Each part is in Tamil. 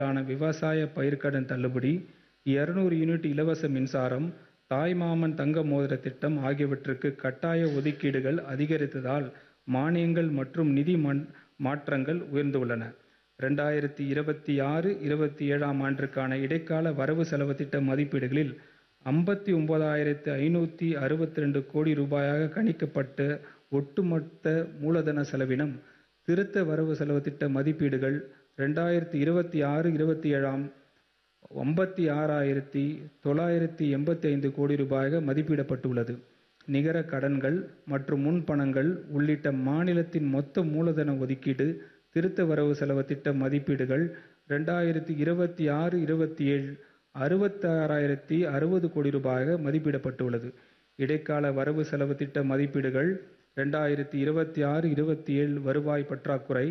ஆன விவசாய பயிர்க்கடன் தள்ளுபடி, இருநூறு யூனிட் இலவச மின்சாரம், தாய்மாமன் தங்க மோதிர திட்டம் ஆகியவற்றுக்கு கட்டாய ஒதுக்கீடுகள் அதிகரித்ததால் மானியங்கள் மற்றும் நிதி மாற்றங்கள் உயர்ந்துள்ளன. இரண்டாயிரத்து இருபத்தாறு-இருபத்தேழாம் ஆண்டிற்கான இடைக்கால வரவு செலவுத் திட்ட மதிப்பீடுகளில் ஐம்பத்தொன்பதாயிரத்து ஐநூற்று அறுபத்திரண்டு கோடி ரூபாயாக கணிக்கப்பட்ட ஒட்டுமொத்த மூலதன செலவினம், திருத்த வரவு செலவுத் திட்ட மதிப்பீடுகள் இரண்டாயிரத்து இருபத்தாறு-இருபத்தேழாம் ஐம்பத்தாறாயிரத்து தொள்ளாயிரத்து எண்பத்தைந்து கோடி ரூபாயாக மதிப்பிடப்பட்டுள்ளது. நிகர கடன்கள் மற்றும் முன்பணங்கள் உள்ளிட்ட மாநிலத்தின் மொத்த மூலதன ஒதுக்கீடு, திருத்த வரவு செலவுத் திட்ட மதிப்பீடுகள் இரண்டாயிரத்து இருபத்தாறு-இருபத்தேழில் அறுபத்தாறாயிரத்து அறுபது கோடி ரூபாயாக மதிப்பிடப்பட்டுள்ளது. இடைக்கால வரவு செலவுத் திட்ட மதிப்பீடுகள் இரண்டாயிரத்து இருபத்தாறு-இருபத்தேழு வருவாய் பற்றாக்குறை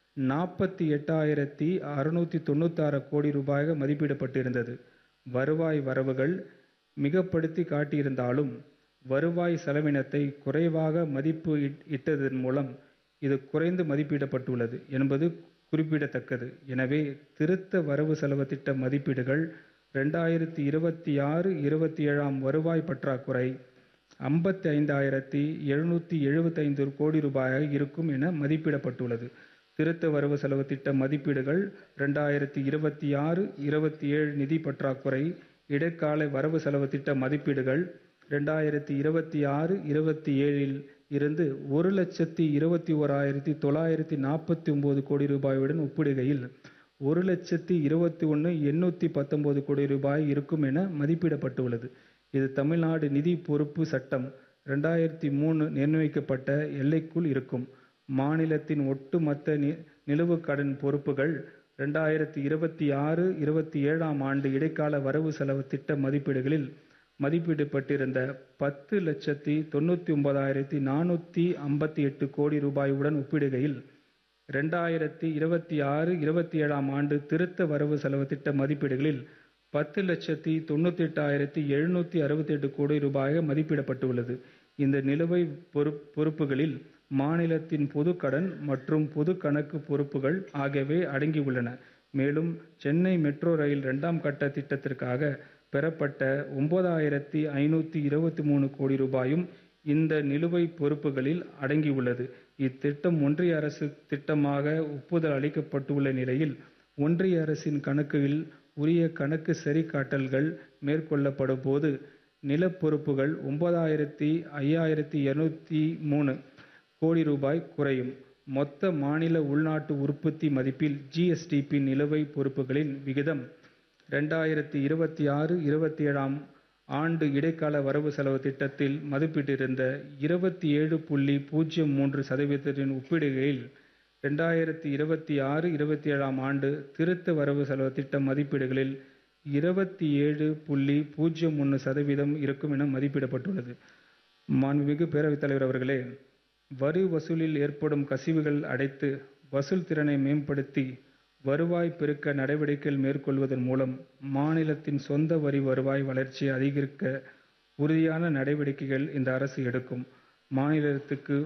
நாற்பத்தெட்டாயிரத்து அறுநூற்று தொண்ணூற்றாறு கோடி ரூபாயாக மதிப்பிடப்பட்டிருந்தது. வருவாய் வரவுகள் மிகைப்படுத்தி காட்டியிருந்தாலும், வருவாய் செலவினத்தை குறைவாக மதிப்பீட்டதன் மூலம் இது குறைந்து மதிப்பிடப்பட்டுள்ளது என்பது குறிப்பிடத்தக்கது. எனவே, திருத்த வரவு செலவுத் திட்ட மதிப்பீடுகள் இரண்டாயிரத்து இருபத்தாறு-இருபத்தேழாம் வருவாய் பற்றாக்குறை ஐம்பத்தைந்தாயிரத்து எழுநூற்று எழுபத்தைந்து கோடி ரூபாயாக இருக்கும் என மதிப்பிடப்பட்டுள்ளது. திருத்த வரவு செலவுத் திட்ட மதிப்பீடுகள் இரண்டாயிரத்து இருபத்தாறு-இருபத்தேழு நிதிப் பற்றாக்குறை இடைக்கால வரவு செலவுத் திட்ட மதிப்பீடுகள் இரண்டாயிரத்து இருபத்தாறு-இருபத்தேழில் இருந்து ஒரு லட்சத்து இருபத்தோராயிரத்து தொள்ளாயிரத்து நாற்பத்தொன்பது கோடி ரூபாயுடன் ஒப்பிடுகையில், ஒரு லட்சத்து இருபத்தொன்று எண்ணூற்று பத்தொன்பது கோடி ரூபாய் இருக்கும் என மதிப்பிடப்பட்டுள்ளது. இது தமிழ்நாடு நிதி பொறுப்பு சட்டம் இரண்டாயிரத்து மூன்று நிர்ணயிக்கப்பட்ட எல்லைக்குள் இருக்கும். மாநிலத்தின் ஒட்டுமொத்த நிலுவுக் கடன் பொறுப்புகள் இரண்டாயிரத்து இருபத்தாறு-இருபத்தேழாம் ஆண்டு இடைக்கால வரவு செலவுத் திட்ட மதிப்பீடுகளில் மதிப்பிடப்பட்டிருந்த பத்து லட்சத்து தொண்ணூற்றொன்பதாயிரத்து நானூற்று ஐம்பத்தெட்டு கோடி ரூபாயுடன் ஒப்பிடுகையில், இரண்டாயிரத்து இருபத்தாறு-இருபத்தேழாம் ஆண்டு திருத்த வரவு செலவுத் திட்ட மதிப்பீடுகளில் பத்து லட்சத்து தொண்ணூற்றெட்டாயிரத்து எழுநூற்று அறுபத்தெட்டு கோடி ரூபாயாக மதிப்பிடப்பட்டுள்ளது. இந்த நிலுவைப் பொறுப்புகளில் மாநிலத்தின் பொதுக் கடன் மற்றும் பொதுக் கணக்கு பொறுப்புகள் ஆகியவை அடங்கியுள்ளன. மேலும், சென்னை மெட்ரோ ரயில் இரண்டாம் கட்ட திட்டத்திற்காக பெறப்பட்ட ஒன்பதாயிரத்து ஐநூற்று இருபத்துமூன்று கோடி ரூபாயும் இந்த நிலுவைப் பொறுப்புகளில் அடங்கியுள்ளது. இத்திட்டம் ஒன்றிய அரசு திட்டமாக ஒப்புதல் அளிக்கப்பட்டுள்ள நிலையில், ஒன்றிய அரசின் கணக்குகளில் உரிய கணக்கு சரிகாட்டல்கள் மேற்கொள்ளப்படும் போது, நிலுவைப் பொறுப்புகள் ஒன்பதாயிரத்து ஐயாயிரத்து இருநூற்று மூன்று கோடி ரூபாய் குறையும். மொத்த மாநில உள்நாட்டு உற்பத்தி மதிப்பில் ஜி. எஸ். டி. பி. நிலுவைப் பொறுப்புகளின் விகிதம் இரண்டாயிரத்து இருபத்தாறு-இருபத்தேழாம் ஆண்டு இடைக்கால வரவு செலவுத் திட்டத்தில் மதிப்பிட்டிருந்த இருபத்தேழு புள்ளி பூஜ்ஜியம் மூன்று சதவீதத்துடன் ஒப்பிடுகையில், இரண்டாயிரத்து இருபத்தாறு-இருபத்தேழாம் ஆண்டு திருத்த வரவு செலவுத் திட்ட மதிப்பீடுகளில் இருபத்தேழு புள்ளி பூஜ்ஜியம் ஒன்று சதவீதம் இருக்கும் என மதிப்பிடப்பட்டுள்ளது. மாண்புமிகு பேரவைத் தலைவர் அவர்களே, வரி வசூலில் ஏற்படும் கசிவுகளை அடைத்து, வசூல் திறனை மேம்படுத்தி, வருவாய் பெருக்க நடவடிக்கைகள் மேற்கொள்வதன் மூலம் மாநிலத்தின் சொந்த வரி வருவாய் வளர்ச்சியை அதிகரிக்க உறுதியான நடவடிக்கைகளை இந்த அரசு எடுக்கும். மாநிலத்துக்கு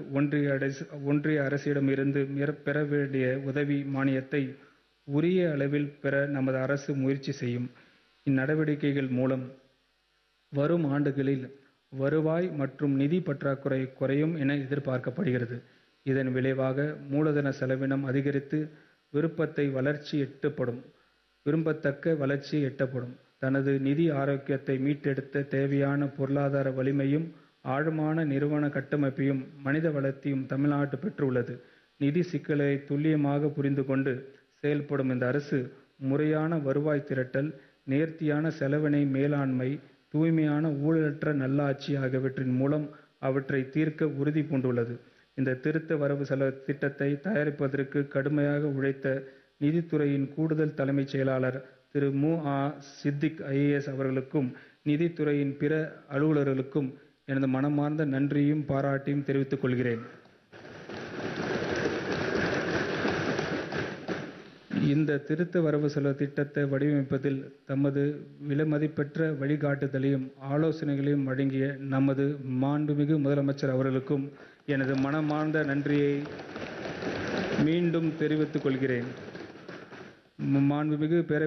ஒன்றிய அரசிடமிருந்து பெற வேண்டிய உதவி மானியத்தை உரிய அளவில் பெற நமது அரசு முயற்சி செய்யும். இந்நடவடிக்கைகள் மூலம் வரும் ஆண்டுகளில் வருவாய் மற்றும் நிதி பற்றாக்குறை குறையும் என எதிர்பார்க்கப்படுகிறது. இதன் விளைவாக மூலதன செலவினம் அதிகரித்து விரும்பத்தக்க வளர்ச்சி எட்டப்படும். தனது நிதி ஆரோக்கியத்தை மீட்டெடுக்க தேவையான பொருளாதார வலிமையையும், ஆழமான நிறுவன கட்டமைப்பையும், மனித வளத்தையும் தமிழ்நாடு பெற்றுள்ளது. நிதி சிக்கல்களை துல்லியமாக புரிந்து கொண்டு செயல்படும் இந்த அரசு, முறையான வருவாய் திரட்டல், நேர்த்தியான செலவின மேலாண்மை, தூய்மையான ஊழலற்ற நல்லாட்சி ஆகியவற்றின் மூலம் அவற்றை தீர்க்க உறுதி பூண்டுள்ளது. இந்த திருத்த வரவு செலவுத் திட்டத்தை தயாரிப்பதற்கு கடுமையாக உழைத்த நிதித்துறையின் கூடுதல் தலைமைச் செயலாளர் திரு. மு. ஆ. சித்திக் ஐ. ஏ. எஸ். அவர்களுக்கும், நிதித்துறையின் பிற அலுவலர்களுக்கும் எனது மனமார்ந்த நன்றியையும், பாராட்டையும் தெரிவித்துக் கொள்கிறேன். இந்த திருத்த வரவு செலவுத் திட்டத்தை வடிவமைப்பதில் தமது விலைமதிப்பற்ற வழிகாட்டுதலையும், ஆலோசனைகளையும் வழங்கிய நமது மாண்புமிகு முதலமைச்சர் அவர்களுக்கும் எனது மனமார்ந்த நன்றியை மீண்டும் தெரிவித்துக் கொள்கிறேன். மாண்புமிகு பேரவை